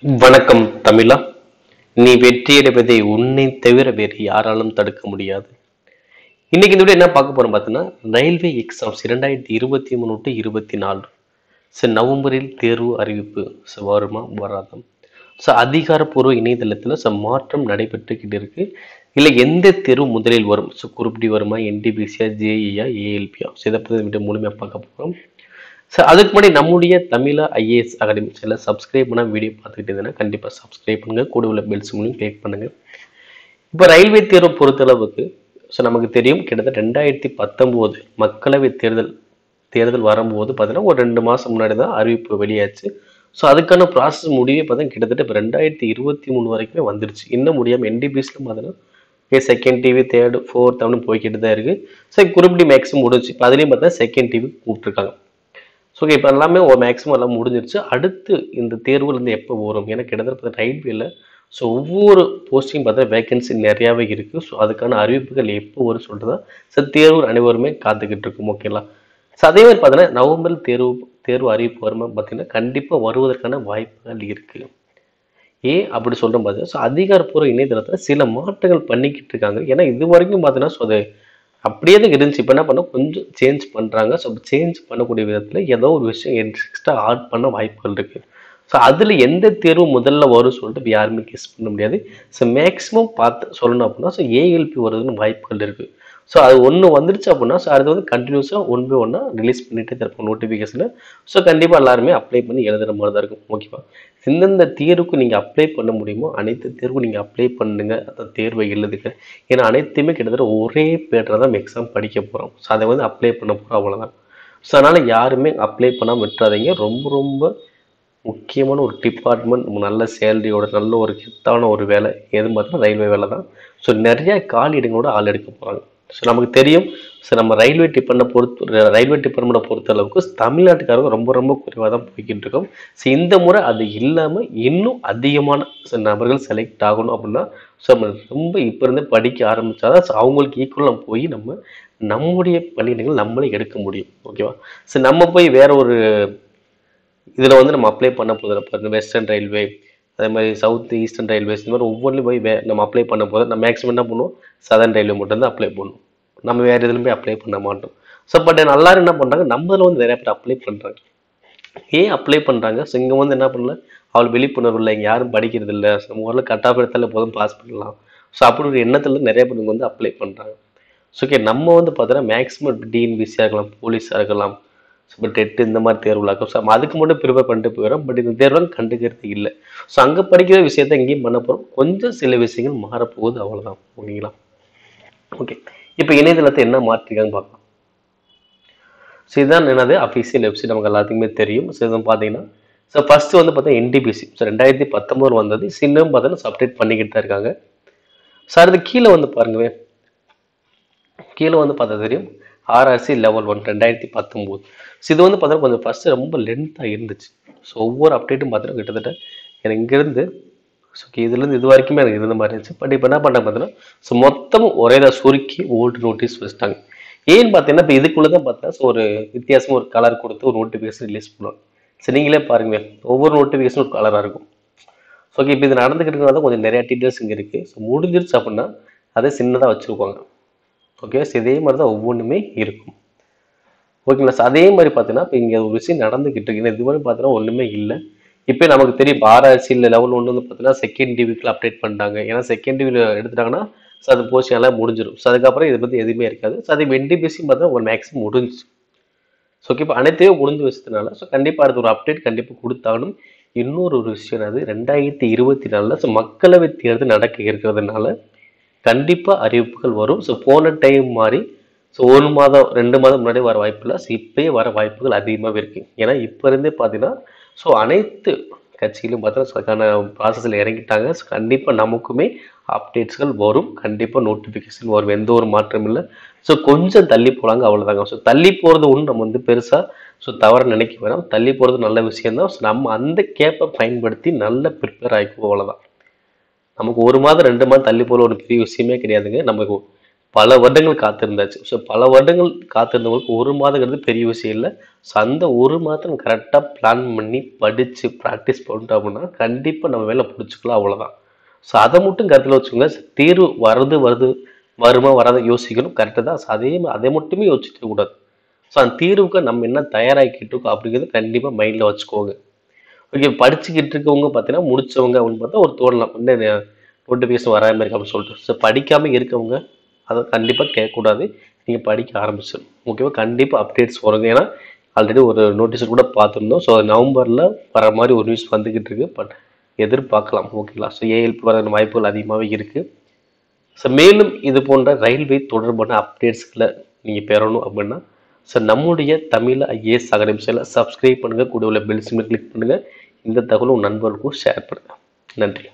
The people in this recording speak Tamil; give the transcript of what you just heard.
வணக்கம் தமிழா நீ வெற்றியடைவதை உன்னை தவிர வேறு யாராலும் தடுக்க முடியாது இன்னைக்கு இந்த வீடியோ என்ன பார்க்க போறோம் பார்த்தீங்கன்னா ரயில்வே எக்ஸாம்ஸ் இரண்டாயிரத்தி இருபத்தி மூணு டு இருபத்தி நாலு ஸோ நவம்பரில் தேர்வு அறிவிப்பு ஸோ வருமா வராதா ஸோ அதிகாரப்பூர்வ இணையதளத்தில் ஸோ மாற்றம் நடைபெற்றுக்கிட்டு இருக்கு இல்லை எந்த தேர்வு முதலில் வரும் ஸோ குரூப் டி வருமா என்டிபிசியா ஜேஇயா ஏஎல்பியா ஸோ இதை பற்றி வீடியோ முழுமையாக பார்க்க போகிறோம் ஸோ அதுக்கு முன்னாடி நம்முடைய Tamizha IAS academy channel subscribe பண்ண வீடியோ பார்த்துக்கிட்டு இருந்தீங்கன்னா கண்டிப்பாக சப்ஸ்கிரைப் பண்ணுங்கள் கூட உள்ள பெல்ஸ் மூலியம் கிளிக் பண்ணுங்கள் இப்போ ரயில்வே தேர்வை பொறுத்தளவுக்கு ஸோ நமக்கு தெரியும் கிட்டத்தட்ட ரெண்டாயிரத்தி பத்தொம்போது மக்களவை தேர்தல் தேர்தல் வரும்போது பார்த்தீங்கன்னா ஒரு ரெண்டு மாதம் முன்னாடி தான் அறிவிப்பு வெளியாச்சு ஸோ அதுக்கான ப்ராசஸ் முடிவே பார்த்தீங்கன்னா கிட்டத்தட்ட இப்போ ரெண்டாயிரத்தி இருபத்தி மூணு வரைக்குமே வந்துருச்சு இன்னும் முடியாமல் என்டிபிஎஸ்ல பார்த்தீங்கன்னா செகண்ட் டிவி தேர்டு ஃபோர்த் அப்படின்னு போய்கிட்டு தான் இருக்குது ஸோ குரூப் டி மேக்ஸிமம் முடிஞ்சு இப்போ அதுலேயும் பார்த்தா செகண்ட் டிவி கூப்பிட்ருக்காங்க ஸோ இப்போ எல்லாமே ஒரு மேக்ஸிமம் எல்லாம் முடிஞ்சிருச்சு அடுத்து இந்த தேர்வுல இருந்து எப்போ வரும் ஏன்னா கிட்டத்தட்ட ரயில்வேல ஸோ ஒவ்வொரு போஸ்டிங் பார்த்தா வேகன்சி நிறையாவே இருக்குது ஸோ அதுக்கான அறிவிப்புகள் எப்போ வரும் சொல்லிட்டு தான் ஸோ தேர்வு அனைவருமே காத்துக்கிட்டு இருக்கும் ஓகேங்களா ஸோ அதே மாதிரி பார்த்தீங்கன்னா நவம்பர் தேர்வு தேர்வு அறிவிப்பு வருமா பார்த்தீங்கன்னா கண்டிப்பாக வருவதற்கான வாய்ப்புகள் இருக்குது ஏன் அப்படி சொல்கிறோம் பார்த்தீங்கன்னா ஸோ அதிகாரப்பூர்வ இணையதளத்தில் சில மாற்றங்கள் பண்ணிக்கிட்டு இருக்காங்க ஏன்னா இது வரைக்கும் பார்த்தீங்கன்னா ஸோ அது அப்படியே தான் இருந்துச்சு இப்போ என்ன பண்ண கொஞ்சம் சேஞ்ச் பண்ணுறாங்க ஸோ சேஞ்ச் பண்ணக்கூடிய விதத்தில் ஏதோ ஒரு விஷயம் எக்ஸ்ட்ரா ஆட் பண்ண வாய்ப்புகள் இருக்குது ஸோ அதில் எந்த தேர்வு முதல்ல வரும் சொல்லிட்டு யாருமே கெஸ் பண்ண முடியாது ஸோ மேக்ஸிமம் பார்த்து சொல்லணும் அப்படின்னா ஸோ ஏஎல்பி வருதுன்னு வாய்ப்புகள் இருக்குது ஸோ அது ஒன்று வந்துருச்சு அப்படின்னா ஸோ அது வந்து கண்டினியூஸாக ஒன் பை ஒன்னாக ரிலீஸ் பண்ணிகிட்டே தான் இருப்போம் நோட்டிஃபிகேஷனை ஸோ கண்டிப்பாக எல்லாருமே அப்ளை பண்ணி எழுதுகிற மாதிரி தான் இருக்கும் ஓகேவா எந்தெந்த தேர்வுக்கு நீங்கள் அப்ளை பண்ண முடியுமோ அனைத்து தேர்வுக்கும் நீங்கள் அப்ளை பண்ணுங்க அந்த தேர்வை எழுதுங்க ஏன்னா அனைத்துமே கிட்டத்தட்ட ஒரே பேட்டரை தான் எக்ஸாம் படிக்க போகிறோம் ஸோ அதை வந்து அப்ளை பண்ண போகிறோம் அவ்வளோதான் ஸோ அதனால் யாருமே அப்ளை பண்ணாமல் விட்டுறாதீங்க ரொம்ப ரொம்ப முக்கியமான ஒரு டிபார்ட்மெண்ட் நல்ல சேலரியோட நல்ல ஒரு ஹிட்டான ஒரு வேலை எது பார்த்தீங்கன்னா ரயில்வே வேலை தான் ஸோ நிறைய காலி இடங்களோட ஆள் எடுக்க போகிறாங்க ஸோ நமக்கு தெரியும் ஸோ நம்ம ரயில்வே டிபார்ட்மெண்ட் பொறுத்து ரயில்வே டிபார்ட்மெண்ட்டை பொறுத்த அளவுக்கு தமிழ்நாட்டுக்காரங்க ரொம்ப ரொம்ப குறைவாக தான் போய்கிட்டு இருக்கோம் ஸோ இந்த முறை அது இல்லாமல் இன்னும் அதிகமான ஸோ நபர்கள் செலக்ட் ஆகணும் அப்படின்னா ஸோ நம்ம ரொம்ப இப்போ இருந்தே படிக்க ஆரம்பிச்சாதான் ஸோ அவங்களுக்கு ஈக்குவல் நம்ம போய் நம்ம நம்முடைய பணியிடங்கள் நம்மளே எடுக்க முடியும் ஓகேவா ஸோ நம்ம போய் வேற ஒரு இதில் வந்து நம்ம அப்ளை பண்ண போதில் பாருங்க வெஸ்டர்ன் ரயில்வே அதே மாதிரி சவுத் ஈஸ்டர்ன் ரயில்வேஸ் இந்த மாதிரி ஒவ்வொன்றிலும் போய் வே நம்ம அப்ளை பண்ண போது நம்ம மேக்ஸிமம் என்ன பண்ணுவோம் சதர்ன் ரயில்வே மட்டும் தான் அப்ளை பண்ணுவோம் நம்ம வேறு எதுலையும் போய் அப்ளை பண்ண மாட்டோம் ஸோ பட் எல்லாரும் என்ன பண்ணுறாங்க நம்மதில் வந்து நிறைய பேர் அப்ளை பண்ணுறாங்க ஏன் அப்ளை பண்ணுறாங்க ஸோ இங்கே வந்து என்ன பண்ணல அவள் விழிப்புணர்வு இல்லை இங்கே யாரும் படிக்கிறது இல்லை ஸோ நம்ம ஊரில் கட்டாப் எடுத்தாலே போதும் பாஸ் பண்ணலாம் ஸோ அப்படி ஒரு எண்ணத்தில் நிறைய பேர் வந்து அப்ளை பண்ணுறாங்க ஸோ ஓகே நம்ம வந்து பார்த்தோன்னா மேக்ஸிமம் டிஎன்பிசியாக இருக்கலாம் போலீஸாக இருக்கலாம் இப்போ டெட்டு இந்த மாதிரி தேர்வுலாக்கும் ஸோ அதுக்கு மட்டும் ப்ரிப்பேர் பண்ணிட்டு போயிடும் பட் இந்த தேர்வுலாம் கண்டுக்கிறது இல்லை ஸோ அங்கே படிக்கிற விஷயத்த எங்கேயும் பண்ண போகிறோம் கொஞ்சம் சில விஷயங்கள் மாறப்போகுது அவ்வளோதான் ஓகேங்களா ஓகே இப்போ இணையதளத்தை என்ன மாற்றிருக்காங்க பார்க்கலாம் ஸோ இதுதான் என்னது அஃபீஷியல் வெப்சைட் நமக்கு எல்லாத்துக்குமே தெரியும் ஸோ இது பார்த்தீங்கன்னா ஸோ ஃபஸ்ட்டு வந்து பார்த்தா என்டிபிசி ஸோ ரெண்டாயிரத்தி பத்தொம்போது வந்தது சின்னம் பார்த்தீங்கன்னா அப்டேட் பண்ணிக்கிட்டு தான் இருக்காங்க ஸோ அது கீழே வந்து பாருங்கவே கீழே வந்து பார்த்தா தெரியும் ஆர்ஆர்சி லெவல் ஒன் ரெண்டாயிரத்தி பத்தொம்போது ஸோ இது வந்து பார்த்தீங்கன்னா கொஞ்சம் ஃபஸ்ட்டு ரொம்ப லென்த்தாக இருந்துச்சு ஸோ ஒவ்வொரு அப்டேட்டும் பார்த்தீங்கன்னா கிட்டத்தட்ட எனக்கு இங்கேருந்து ஸோ இதுலேருந்து இது வரைக்குமே எனக்கு இருந்த மாதிரி இருந்துச்சு பட் இப்போ என்ன பண்ணுறாங்க பார்த்தீங்கன்னா ஸோ மொத்தமும் ஒரே தான் சுருக்கி ஓல்டு நோட்டீஸ் வச்சுட்டாங்க ஏன்னு பார்த்தீங்கன்னா இப்போ இதுக்குள்ளே தான் பார்த்தா ஸோ ஒரு வித்தியாசமாக ஒரு கலர் கொடுத்து ஒரு நோட்டிஃபிகேஷன் ரிலீஸ் பண்ணுவாங்க ஸோ நீங்களே பாருங்க ஒவ்வொரு நோட்டிஃபிகேஷனும் ஒரு கலராக இருக்கும் ஸோ ஓகே இப்போ இது நடந்துக்கிட்டு இருக்கிறதா கொஞ்சம் நிறையா டீட்டெயில்ஸ் இங்கே இருக்குது ஸோ முடிஞ்சிருச்சு அப்படின்னா அதை சின்னதாக வச்சுருப்பாங்க ஓகே ஸோ இதே மாதிரி தான் ஒவ்வொன்றுமே இருக்கும் ஓகேங்களா ஸோ அதே மாதிரி பார்த்தீங்கன்னா இப்போ இங்கே ஒரு விஷயம் நடந்துக்கிட்டு இருக்கு இது மாதிரி பார்த்தீங்கன்னா ஒன்றுமே இல்லை இப்போ நமக்கு தெரியும் ஆர்ஆர்சியில் லெவல் ஒன்று வந்து பார்த்தீங்கன்னா செகண்ட் டிவிக்கில் அப்டேட் பண்ணிட்டாங்க ஏன்னா செகண்ட் டிவியில் எடுத்துட்டாங்கன்னா ஸோ அது போர்ஷன் எல்லாம் முடிஞ்சிடும் ஸோ அதுக்கப்புறம் இதை பற்றி எதுவுமே இருக்காது ஸோ அது என்டிபிசியும் பார்த்தா ஒரு மேக்ஸிமம் முடிஞ்சிச்சு ஸோ ஓகே இப்போ அனைத்தையும் முடிஞ்சு வச்சதுனால ஸோ கண்டிப்பாக அடுத்த ஒரு அப்டேட் கண்டிப்பாக கொடுத்தாகணும் இன்னொரு ஒரு விஷயம் அது ரெண்டாயிரத்தி இருபத்தி நாலில் ஸோ மக்களவை தேர்தல் நடக்க இருக்கிறதுனால கண்டிப்பாக அறிவிப்புகள் வரும் ஸோ போன டைம் மாதிரி ஸோ ஒரு மாதம் ரெண்டு மாதம் முன்னாடி வர வாய்ப்பு இல்லை ஸோ இப்போயே வர வாய்ப்புகள் அதிகமாகவே இருக்குது ஏன்னா இப்போ இருந்தே பார்த்தீங்கன்னா ஸோ அனைத்து கட்சியிலும் பார்த்தீங்கன்னா ஸோ அதுக்கான ப்ராசஸில் இறங்கிட்டாங்க ஸோ கண்டிப்பாக நமக்குமே அப்டேட்ஸ்கள் வரும் கண்டிப்பாக நோட்டிஃபிகேஷன் வரும் எந்த ஒரு மாற்றமும் இல்லை ஸோ கொஞ்சம் தள்ளி போகலாங்க அவ்வளோதாங்க ஸோ தள்ளி போகிறது ஒன்று நம்ம வந்து பெருசாக ஸோ தவறு நினைக்க வேணாம் தள்ளி போகிறது நல்ல விஷயம்தான் ஸோ நம்ம அந்த கேப்பை பயன்படுத்தி நல்ல ப்ரிப்பேர் ஆகிக்குவோம் அவ்வளோதான் நமக்கு ஒரு மாதம் ரெண்டு மாதம் தள்ளி போகிற ஒரு பெரிய விஷயமே கிடையாதுங்க நமக்கு பல வருடங்கள் காத்திருந்தாச்சு ஸோ பல வருடங்கள் காத்திருந்தவங்களுக்கு ஒரு மாதங்கிறது பெரிய விஷயம் இல்லை ஸோ அந்த ஒரு மாதம் கரெக்டாக பிளான் பண்ணி படித்து ப்ராக்டிஸ் பண்ணிட்டோம் அப்படின்னா கண்டிப்பாக நம்ம வேலை பிடிச்சிக்கலாம் அவ்வளோதான் ஸோ அதை மட்டும் கருத்தில் வச்சுக்கோங்க தீர்வு வருது வருது வருமா வராத யோசிக்கணும் கரெக்டு தான் ஸோ அதே மா- அதை மட்டுமே யோசிச்சுக்க கூடாது ஸோ அந்த தீர்வுக்கு நம்ம என்ன தயாராகிக்கிட்டு இருக்கோம் அப்படிங்கிறது கண்டிப்பாக மைண்டில் வச்சுக்கோங்க ஓகே படிச்சுக்கிட்டு இருக்கவங்க பார்த்தீங்கன்னா முடிச்சவங்க அப்படின்னு பார்த்தா ஒரு தோணலாம் என்ன நோட்டிஃபிகேஷன் வராமல் இருக்கு அப்படின்னு சொல்லிட்டு ஸோ படிக்காமல் இருக்கவங்க அதை கண்டிப்பாக கேட்கக்கூடாது நீங்கள் படிக்க ஆரம்பிச்சிடும் ஓகேவா கண்டிப்பாக அப்டேட்ஸ் வருங்க ஏன்னா ஆல்ரெடி ஒரு நோட்டீஸ் கூட பார்த்துருந்தோம் ஸோ நவம்பரில் வர மாதிரி ஒரு நியூஸ் வந்துக்கிட்டு இருக்கு பட் எதிர்பார்க்கலாம் ஓகேங்களா ஸோ ஏஎல்பி வர வாய்ப்புகள் அதிகமாகவே இருக்குது ஸோ மேலும் இது போன்ற ரயில்வே தொடர்பான அப்டேட்ஸ்களை நீங்கள் பெறணும் அப்படின்னா ஸோ நம்முடைய தமிழ் ஐஏஎஸ் அகாடமிஸில் சப்ஸ்கிரைப் பண்ணுங்கள் கூட உள்ள பெல் சிம்மில் கிளிக் பண்ணுங்கள் இந்த தகவலும் உங்கள் நண்பர்களுக்கும் ஷேர் பண்ணுங்கள் நன்றி